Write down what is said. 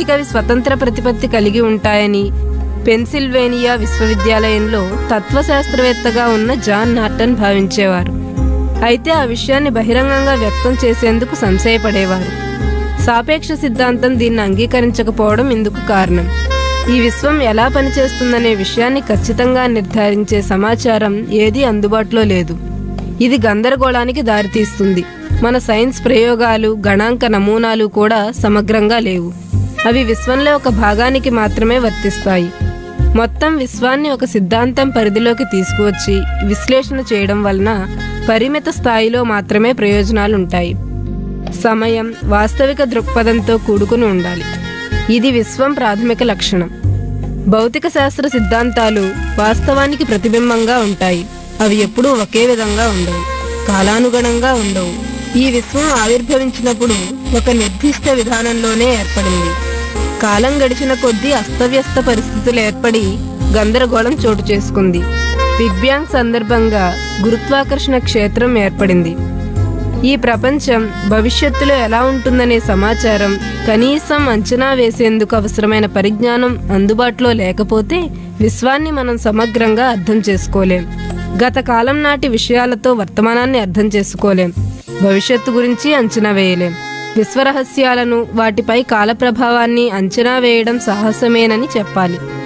వ్యక్తికవి స్వతంత్ర ప్రతిపత్తి కలిగి ఉంటాయని పెన్సిల్వేనియా విశ్వవిద్యాలయంలో తత్వశాస్త్రవేత్తగా ఉన్న జాన్ నార్టన్ భావించేవారు అయితే ఆ విషయాన్ని బహిరంగంగా వ్యక్తం చేసేందుకు సంశయపడేవారు సాపేక్ష సిద్ధాంతం దీన్ని అంగీకరించకపోవడం ఇందుకు కారణం ఈ విశ్వం ఎలా పనిచేస్తుందనే విషయాన్ని ఖచ్చితంగా నిర్ధారించే సమాచారం ఏదీ అందుబాటులో లేదు ఇది గందరగోళానికి దారితీస్తుంది మన సైన్స్ ప్రయోగాలు గణాంక నమూనాలు కూడా సమగ్రంగా లేవు అవి విశ్వంలో ఒక భాగానికి మాత్రమే వర్తిస్తాయి మొత్తం విశ్వాన్ని ఒక సిద్ధాంతం పరిధిలోకి తీసుకువచ్చి విశ్లేషణ చేయడం వలన పరిమిత స్థాయిలో మాత్రమే ప్రయోజనాలుంటాయి సమయం వాస్తవిక దృక్పథంతో కూడుకుని ఉండాలి ఇది విశ్వం ప్రాథమిక లక్షణం భౌతిక శాస్త్ర సిద్ధాంతాలు వాస్తవానికి ప్రతిబింబంగా ఉంటాయి అవి ఎప్పుడూ ఒకే విధంగా ఉండవు కాలానుగుణంగా ఉండవు ఈ విశ్వం ఆవిర్భవించినప్పుడు ఒక నిర్దిష్ట విధానంలోనే ఏర్పడింది కాలం గడిచిన కొద్దీ అస్తవ్యస్త పరిస్థితులు ఏర్పడి గందరగోళం చోటు చేసుకుంది బిగ్ బ్యాంగ్ సందర్భంగా గురుత్వాకర్షణ క్షేత్రం ఏర్పడింది ఈ ప్రపంచం భవిష్యత్తులో ఎలా ఉంటుందనే సమాచారం కనీసం అంచనా వేసేందుకు అవసరమైన పరిజ్ఞానం అందుబాటులో లేకపోతే విశ్వాన్ని మనం సమగ్రంగా అర్థం చేసుకోలేం గత కాలం నాటి విషయాలతో వర్తమానాన్ని అర్థం చేసుకోలేం భవిష్యత్తు గురించి అంచనా వేయలేం విశ్వరహస్యాలను వాటిపై కాల ప్రభావాన్ని అంచనా వేయడం సాహసమేనని చెప్పాలి